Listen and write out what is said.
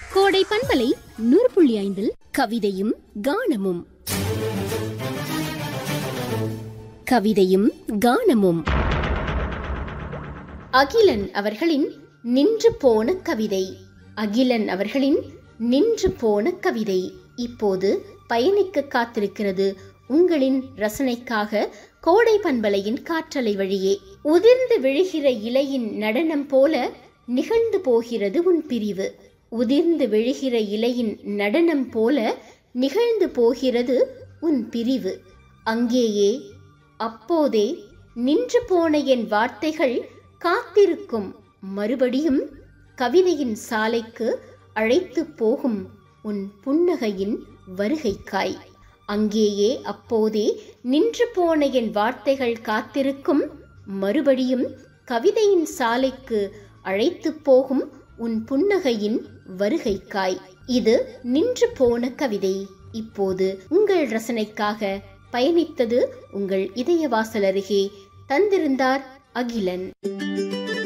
கோடை பண்பலை நூறு புள்ளி ஐந்தில் கவிதையும் கானமும் கவிதையும் கானமும் அகிலன் அவர்களின் நின்று போன கவிதை அகிலன் அவர்களின் நின்று போன கவிதை இப்போது பயணிக்க காத்திருக்கிறது உங்களின் ரசனைக்காக கோடை பண்பலையின் காற்றலை வழியே உதிர்ந்து விழுகிற இலையின் நடனம் போல நிகழ்ந்து போகிறது உன் பிரிவு உதிர்ந்து விழுகிற இலையின் நடனம் போல நிகழ்ந்து போகிறது உன் பிரிவு அங்கேயே அப்போதே நின்று போன என் வார்த்தைகள் காத்திருக்கும் மறுபடியும் கவிதையின் சாலைக்கு அழைத்து போகும் உன் புன்னகையின் வருகைக்காய் அங்கேயே அப்போதே நின்று போன என் வார்த்தைகள் காத்திருக்கும் மறுபடியும் கவிதையின் சாலைக்கு அழைத்து போகும் உன் புன்னகையின் வருகைக்காய் இது நின்று போன கவிதை இப்போது உங்கள் ரசனைக்காக பயணித்தது உங்கள் இதயவாசல் அருகே தந்திருந்தார் அகிலன்